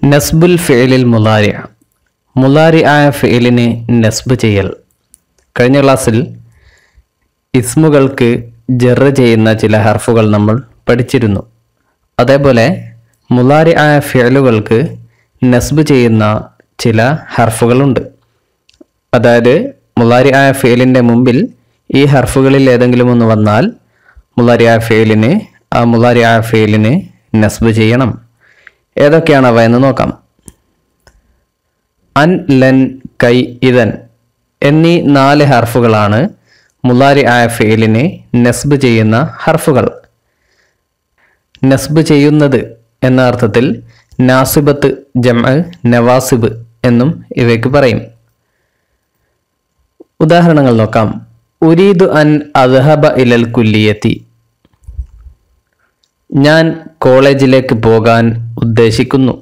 നസ്ബുൽ ഫെയിലിൽ മുലാരി മുലാരി ആയ ഫെയിലിനെ നസ്ബ് ചെയ്യൽ കഴിഞ്ഞ ക്ലാസ്സിൽ ഇസ്മുകൾക്ക് ജറ് ചെയ്യുന്ന ചില ഹർഫുകൾ നമ്മൾ പഠിച്ചിരുന്നു അതേപോലെ മുലാരി ആയ ഫെയിലുകൾക്ക് നസ്ബ് ചെയ്യുന്ന ചില ഹർഫുകളുണ്ട് അതായത് മുലാരി ആയ ഫെയിലിൻ്റെ മുമ്പിൽ ഈ ഹർഫുകളിൽ ഏതെങ്കിലും ഒന്ന് വന്നാൽ മുലാരി ആയ ഫെയിലിന് ആ മുലാരി ആയ ഫെയിലിന് നസ്ബ് ചെയ്യണം ഏതൊക്കെയാണ് അവ എന്ന് നോക്കാം അൻ ലൻ കൈ ഇതൻ എന്നീ നാല് ഹർഫുകളാണ് മുലാരി ആയ ഫെയിലിനെ നസ്ബ് ചെയ്യുന്ന ഹർഫുകൾ നസ്ബ് ചെയ്യുന്നത് എന്ന അർത്ഥത്തിൽ നാസിബത്ത് ജമ നവാസിബ് എന്നും ഇവയ്ക്ക് പറയും ഉദാഹരണങ്ങൾ നോക്കാം ഉരീദു അൻ അദ്ഹബ ഇലൽ കുല്ലിയത്തി ഞാൻ കോളേജിലേക്ക് പോകാൻ ഉദ്ദേശിക്കുന്നു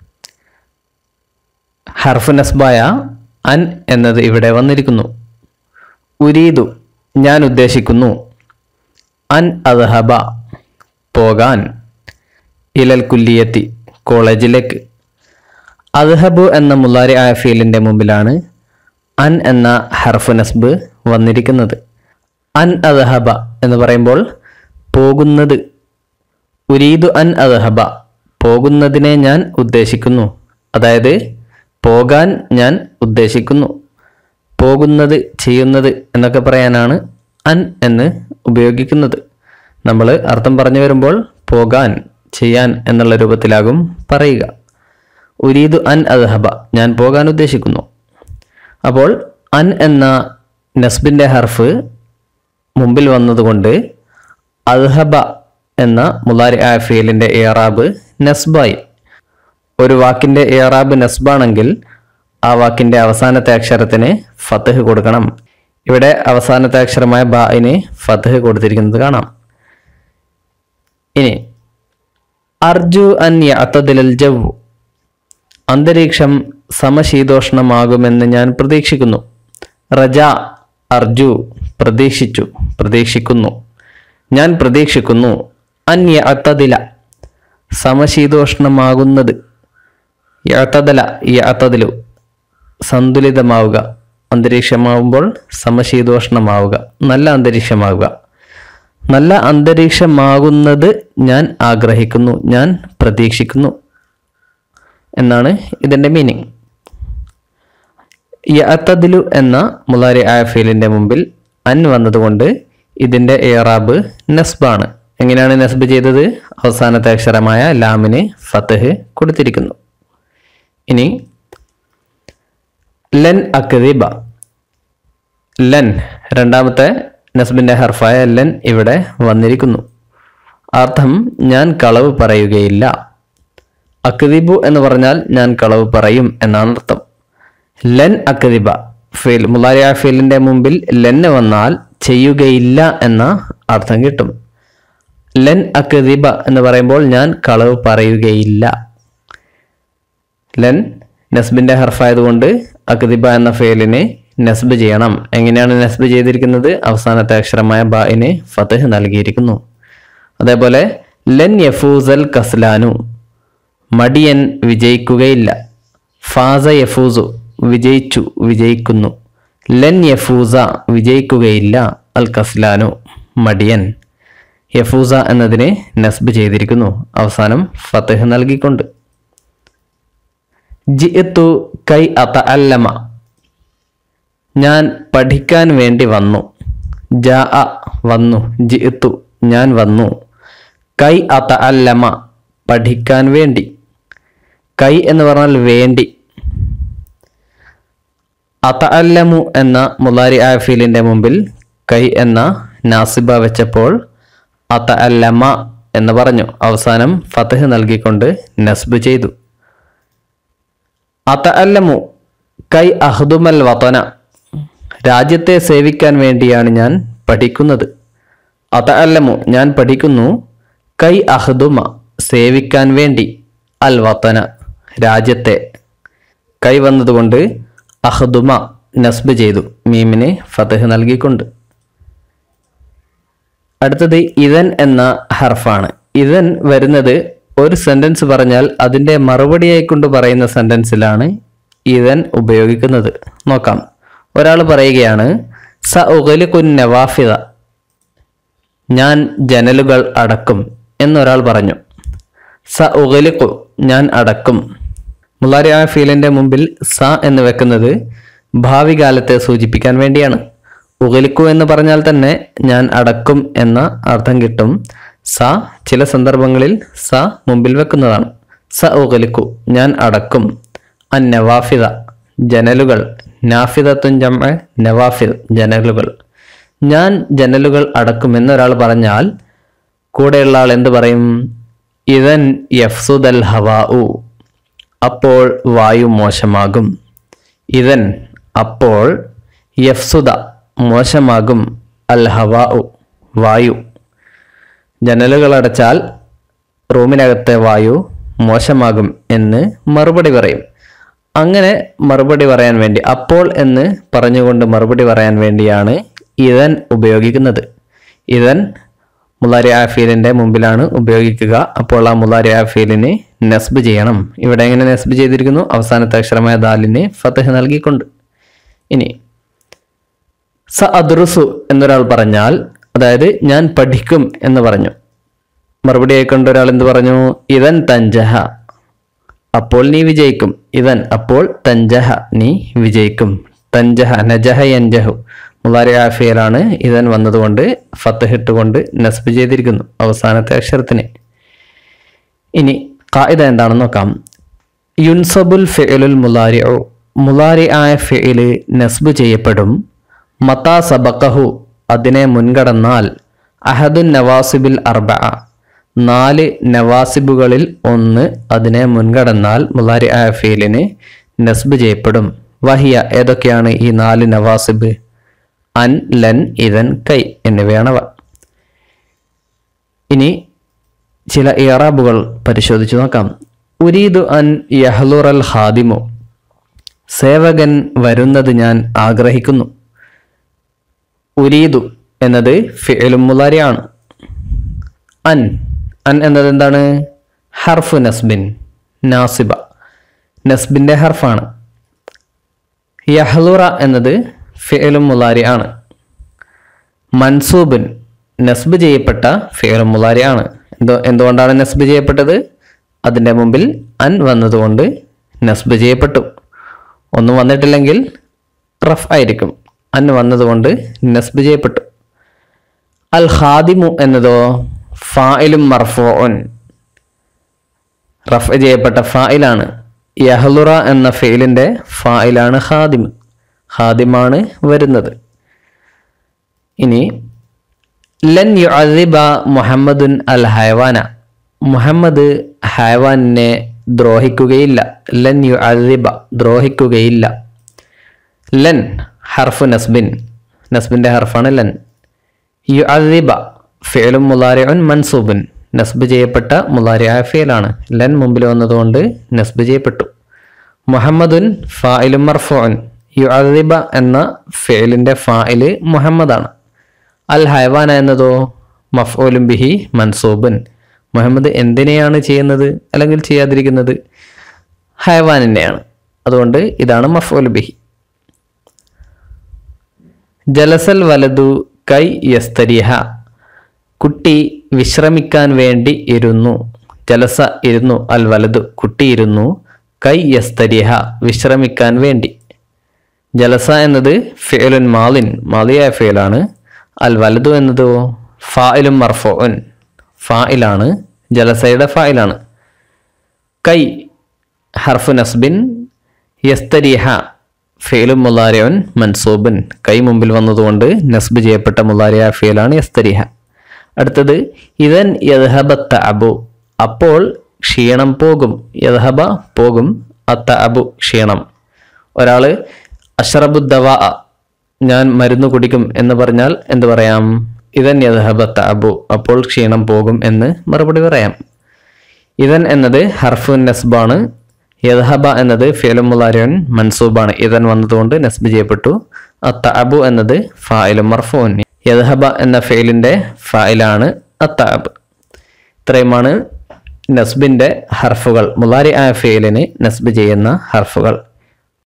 ഹർഫ് നസ്ബായ അൻ എന്നത് ഇവിടെ വന്നിരിക്കുന്നു ഉരീദു ഞാൻ ഉദ്ദേശിക്കുന്നു അൻ അദ്ഹബ പോകാൻ ഇലൽ കുല്ലിയത്തി കോളേജിലേക്ക് അദ്ഹബു എന്ന മുല്ലാരി ആയ ഫീലിൻ്റെ മുമ്പിലാണ് അൻ എന്ന ഹർഫ് നസ്ബ് വന്നിരിക്കുന്നത് അൻ അദ്ഹബ എന്ന് പറയുമ്പോൾ പോകുന്നത് ഉരീദു അൻ അദ്ഹബ പോകുന്നതിനെ ഞാൻ ഉദ്ദേശിക്കുന്നു അതായത് പോകാൻ ഞാൻ ഉദ്ദേശിക്കുന്നു പോകുന്നത് ചെയ്യുന്നത് എന്നൊക്കെ പറയാനാണ് അൻ എന്ന് ഉപയോഗിക്കുന്നത് നമ്മൾ അർത്ഥം പറഞ്ഞു വരുമ്പോൾ പോകാൻ ചെയ്യാൻ എന്നുള്ള രൂപത്തിലാകും പറയുക ഉരീദു അൻ അദ്ഹബ ഞാൻ പോകാൻ ഉദ്ദേശിക്കുന്നു അപ്പോൾ അൻ എന്ന നസ്ബിൻ്റെ ഹർഫ് മുമ്പിൽ വന്നതുകൊണ്ട് അദ്ഹബ എന്ന മുലാരി ആയ ഫീലിൻ്റെ ഏറാബ് നസ്ബായി ഒരു വാക്കിൻ്റെ ഏറാബ് നസ്ബാണെങ്കിൽ ആ വാക്കിൻ്റെ അവസാനത്തെ അക്ഷരത്തിന് ഫത്തഹ് കൊടുക്കണം ഇവിടെ അവസാനത്തെ അക്ഷരമായ ബായിന് ഫത്തഹ് കൊടുത്തിരിക്കുന്നത് കാണാം ഇനി അർജു അൻ യഅ്തദിലൽ ജവ്വു അന്തരീക്ഷം സമശീതോഷ്ണമാകുമെന്ന് ഞാൻ പ്രതീക്ഷിക്കുന്നു റജ അർജു പ്രതീക്ഷിച്ചു പ്രതീക്ഷിക്കുന്നു ഞാൻ പ്രതീക്ഷിക്കുന്നു അന്യ അത്തതില സമശീതോഷ്ണമാകുന്നത് യത്തതല യത്തതിലു സന്തുലിതമാവുക അന്തരീക്ഷമാവുമ്പോൾ സമശീതോഷ്ണമാവുക നല്ല അന്തരീക്ഷമാവുക നല്ല അന്തരീക്ഷമാകുന്നത് ഞാൻ ആഗ്രഹിക്കുന്നു ഞാൻ പ്രതീക്ഷിക്കുന്നു എന്നാണ് ഇതിൻ്റെ മീനിങ് യഅത്തദിലു എന്ന മുലാരി ആയ ഫീലിൻ്റെ മുമ്പിൽ അൻ വന്നതുകൊണ്ട് ഇതിൻ്റെ ഏറാബ് നസ്ബാണ് എങ്ങനെയാണ് നസ്ബ് ചെയ്തത് അവസാനത്തെ അക്ഷരമായ ലാമിന് ഫത്തഹ് കൊടുത്തിരിക്കുന്നു ഇനി ലൻ അക്ദിബ ലൻ രണ്ടാമത്തെ നസ്ബിൻ്റെ ഹർഫായ ലൻ ഇവിടെ വന്നിരിക്കുന്നു അർത്ഥം ഞാൻ കളവ് പറയുകയില്ല അക്ദിബു എന്ന് പറഞ്ഞാൽ ഞാൻ കളവ് പറയും എന്നാണ് അർത്ഥം ലൻ അക്ദിബ ഫീൽ മുലാരിയ ഫീലിന്റെ മുമ്പിൽ ലെന്ന് വന്നാൽ ചെയ്യുകയില്ല എന്ന അർത്ഥം കിട്ടും ലൻ അക്ദിബ എന്ന് പറയുമ്പോൾ ഞാൻ കളവ് പറയുകയില്ല ലൻ നസ്ബിന്റെ ഹർഫായതുകൊണ്ട് അക്ദിബ എന്ന ഫേലിനെ നസ്ബ് ചെയ്യണം എങ്ങനെയാണ് നസ്ബ് ചെയ്തിരിക്കുന്നത് അവസാനത്തെ അക്ഷരമായ ബായിന് ഫതഹ് നൽകിയിരിക്കുന്നു അതേപോലെ ലൻ യഫൂസൽ കസ്ലാനു മടിയൻ വിജയിക്കുകയില്ല ഫാസ യഫൂസു വിജയിച്ചു വിജയിക്കുന്നു ലൻ യഫൂസ വിജയിക്കുകയില്ല അൽ കസ്ലാനു മടിയൻ യഫൂസ എന്നതിനെ നസ്ബ് ചെയ്തിരിക്കുന്നു അവസാനം ഫതഹ് നൽകിക്കൊണ്ട് ജിഅത്തു കൈ അത അല്ലമ ഞാൻ പഠിക്കാൻ വേണ്ടി വന്നു ജാ വന്നു ജിഅത്തു ഞാൻ വന്നു കൈ അത അല്ലമ പഠിക്കാൻ വേണ്ടി കൈ എന്ന് പറഞ്ഞാൽ വേണ്ടി അത അല്ലമു എന്ന മുലാരി ആഫീലിന്റെ മുമ്പിൽ കൈ എന്ന നാസിബ വെച്ചപ്പോൾ അത അല്ലമ എന്ന് പറഞ്ഞു അവസാനം ഫതഹ് നൽകിക്കൊണ്ട് നസ്ബ് ചെയ്തു അത അല്ലമു കൈ അഹ്ദുമൽ വതന രാജ്യത്തെ സേവിക്കാൻ വേണ്ടിയാണ് ഞാൻ പഠിക്കുന്നത് അത അല്ലമു ഞാൻ പഠിക്കുന്നു കൈ അഹ്ദുമ സേവിക്കാൻ വേണ്ടി അൽ വതന രാജ്യത്തെ കൈ വന്നതുകൊണ്ട് അഹ്ദുമ നസ്ബ് ചെയ്തു മീമിന് ഫതഹ് നൽകിക്കൊണ്ട് അടുത്തത് ഇതൻ എന്ന ഹർഫാണ് ഇതൻ വരുന്നത് ഒരു സെന്റൻസ് പറഞ്ഞാൽ അതിന്റെ മറുപടിയായി കൊണ്ട് പറയുന്ന സെന്റൻസിലാണ് ഇതൻ ഉപയോഗിക്കുന്നത് നോക്കാം ഒരാൾ പറയുകയാണ് സ ഉഗലിക്കുൻ നവാഫിദ ഞാൻ ജനലുകൾ അടക്കും എന്നൊരാൾ പറഞ്ഞു സ ഉഗലിക്കു ഞാൻ അടക്കും മുലാരി ആ ഫീലിന്റെ മുമ്പിൽ സ എന്ന് വെക്കുന്നത് ഭാവി കാലത്തെ സൂചിപ്പിക്കാൻ വേണ്ടിയാണ് ഉഗലിക്കു എന്ന് പറഞ്ഞാൽ തന്നെ ഞാൻ അടക്കും എന്ന അർത്ഥം കിട്ടും സ ചില സന്ദർഭങ്ങളിൽ സ മുമ്പിൽ വെക്കുന്നതാണ് സ ഉഗലിക്കു ഞാൻ അടക്കും അൻ നവാഫിദ ജനലുകൾ നാഫിദത്തുൻ ജമ നവാഫിദ് ജനലുകൾ ഞാൻ ജനലുകൾ അടക്കും എന്നൊരാൾ പറഞ്ഞാൽ കൂടെയുള്ള ആൾ എന്ത് പറയും ഇതൻ യഫ്സുദൽ ഹവാഉ അപ്പോൾ വായു മോശമാകും ഇതൻ അപ്പോൾ യഫ്സുദ മോശമാകും അൽ ഹവാഉ വായു ജനലുകൾ അടച്ചാൽ റൂമിനകത്തെ വായു മോശമാകും എന്ന് മറുപടി പറയും അങ്ങനെ മറുപടി പറയാൻ വേണ്ടി അപ്പോൾ എന്ന് പറഞ്ഞുകൊണ്ട് മറുപടി പറയാൻ വേണ്ടിയാണ് ഇതൻ ഉപയോഗിക്കുന്നത് ഇതൻ മുലാരി ആഫീലിന്റെ മുമ്പിലാണ് ഉപയോഗിക്കുക അപ്പോൾ ആ മുലാരി ആഫീലിന് നസ്ബ് ചെയ്യണം ഇവിടെ എങ്ങനെ നസ്ബ് ചെയ്തിരിക്കുന്നു അവസാനത്തെ അക്ഷരമായ ദാലിന് ഫതഹ് നൽകിക്കൊണ്ട് ഇനി സ അദ്റുസു എന്നൊരാൾ പറഞ്ഞാൽ അതായത് ഞാൻ പഠിക്കും എന്ന് പറഞ്ഞു മറുപടിയായി കൊണ്ട് ഒരാൾ എന്ത് പറഞ്ഞു ഇതൻ തഞ്ചഹ അപ്പോൾ നീ വിജയിക്കും ഇതൻ അപ്പോൾ തഞ്ചഹ നീ വിജയിക്കും തഞ്ചഹ നജഹ യൻജഹു മുലാരി ആഫിയലാണ് ഇതൻ വന്നതുകൊണ്ട് ഫത്തഹ് ഇട്ടുകൊണ്ട് നസ്ബ് ചെയ്തിരിക്കുന്നു അവസാനത്തെ അക്ഷരത്തിന് ഇനി കായിദ എന്താണെന്ന് നോക്കാം യുൻസബുൽ ഫെയിലുൽ മുലാരി മുലാരി ആയ ഫെയില് നസ്ബ് ചെയ്യപ്പെടും മതാ സബക്കഹു അതിനെ മുൻകടന്നാൽ അഹദുൻ നവാസിബിൽ അർബ നാല് നവാസിബുകളിൽ ഒന്ന് അതിനെ മുൻകടന്നാൽ മുലാരി ആയ ഫെയിലിന് നസ്ബ് ചെയ്യപ്പെടും വഹിയ ഏതൊക്കെയാണ് ഈ നാല് നവാസിബ് അൻ ലൻ ഇതൻ കൈ എന്നിവയാണവ ഇനി ചില ഇറാബുകൾ പരിശോധിച്ചു നോക്കാം ഉരീദു അൻ യഹ്ലുറൽ ഹാദിമു സേവകൻ വരുന്നത് ഞാൻ ആഗ്രഹിക്കുന്നു ഉരീദു എന്നത് ഫിഅലും മുലാരിയാണ് അൻ അൻ എന്നത് എന്താണ് ഹർഫു നസ്ബിൻ നാസിബ നസ്ബിന്റെ ഹർഫാണ് യഹ്ലുറ എന്നത് ഫിഅലും മുലാരി ആണ് മൻസൂബിൻ നസ്ബ് ചെയ്യപ്പെട്ട ഫിഅലും മുലാരി ആണ് എന്തോ എന്തുകൊണ്ടാണ് നസ്ബ് ചെയ്യപ്പെട്ടത് അതിൻ്റെ മുമ്പിൽ അൻ വന്നതുകൊണ്ട് നസ്ബ് ചെയ്യപ്പെട്ടു ഒന്നും വന്നിട്ടില്ലെങ്കിൽ റഫ് ആയിരിക്കും അൻ വന്നതുകൊണ്ട് നസ്ബ് ചെയ്യപ്പെട്ടു അൽ ഖാദിമു എന്നതോ ഫായിലും മർഫോൻ റഫ് ചെയ്യപ്പെട്ട ഫായിലാണ് യഹ്ലുറ എന്ന ഫെയിലിന്റെ ഫായിലാണ് ഖാദിം ഖാദിമാണ് വരുന്നത് ഇനി ലൻ യുഅദിബ മുഹമ്മദുൻ അൽ ഹൈവാന മുഹമ്മദ് ഹൈവാനിനെ ദ്രോഹിക്കുകയില്ല ലൻ യുഅദിബ ദ്രോഹിക്കുകയില്ല ലൻ ഹർഫു നസ്ബിൻ നസ്ബിന്റെ ഹർഫാണ് ലൻ യുഅദിബ ഫിഅലും മുലാരിഉൻ മൻസൂബുൻ നസ്ബ് ചെയ്യപ്പെട്ട മുലാരിയായ ഫിയലാണ് ലൻ മുമ്പിൽ വന്നതുകൊണ്ട് നസ്ബ് ചെയ്യപ്പെട്ടു മുഹമ്മദുൻ ഫായിലും മർഫുൻ യുഅദിബ എന്ന ഫിയലിന്റെ ഫായില് മുഹമ്മദാണ് അൽ ഹൈവാന എന്നതോ മഫ്ഊലും ബിഹി മൻസൂബുൻ മുഹമ്മദ് എന്തിനെയാണ് ചെയ്യുന്നത് അല്ലെങ്കിൽ ചെയ്യാതിരിക്കുന്നത് ഹൈവാനിനെയാണ് അതുകൊണ്ട് ഇതാണ് മഫ്ഊൽ ബിഹി ജലസൽ വലതു കൈ യസ്തരിഹ കുട്ടി വിശ്രമിക്കാൻ വേണ്ടി ഇരുന്നു ജലസ ഇരുന്നു അൽ വലതു കുട്ടി ഇരുന്നു കൈ യസ്തരിഹ വിശ്രമിക്കാൻ വേണ്ടി ജലസ എന്നത് ഫേലുൻ മാലിൻ മാലിയായ ഫേലാണ് അൽ വലതു എന്നതോ ഫായിലും മർഫോൻ ഫായിലാണ് ജലസയുടെ ഫായിലാണ് കൈ ഹർഫു നസ്ബിൻ യസ്തരിഹ ഫേലും മുലാരിയൻ മൻസൂബൻ കൈ മുമ്പിൽ വന്നതുകൊണ്ട് നസ്ബ് ചെയ്യപ്പെട്ട മുലാരിയ ഫേലാണ് യസ്തരിഹ അടുത്തത് ഇതൻ യദ്ഹബത്ത അബു അപ്പോൾ ക്ഷീണം പോകും യദ്ഹബ പോകും അത്ത അബു ക്ഷീണം ഒരാള് അഷറബുദ്ദവ ഞാൻ മരുന്ന് കുടിക്കും എന്ന് പറഞ്ഞാൽ എന്ത് പറയാം ഇതൻ യദ്ഹബത്ത അബു അപ്പോൾ ക്ഷീണം പോകും എന്ന് മറുപടി പറയാം ഇതൻ എന്നത് ഹർഫുൻ നസ്ബാണ് യദ്ഹബ എന്നത് ഫിയലും മുലാരിയൻ മൻസൂബാണ് ഇതൻ വന്നതുകൊണ്ട് നസ്ബ് ചെയ്യപ്പെട്ടു അത്തഅബു എന്നത് ഫായിലും മർഫൂൻ യദ്ഹബ എന്ന ഫെയിലിന്റെ ഫായിലാണ് അത്തഅബ് ഇത്രയുമാണ് നസ്ബിന്റെ ഹർഫുകൾ മുലാരി ആയ ഫെയിലിന് നസ്ബ് ചെയ്യുന്ന ഹർഫുകൾ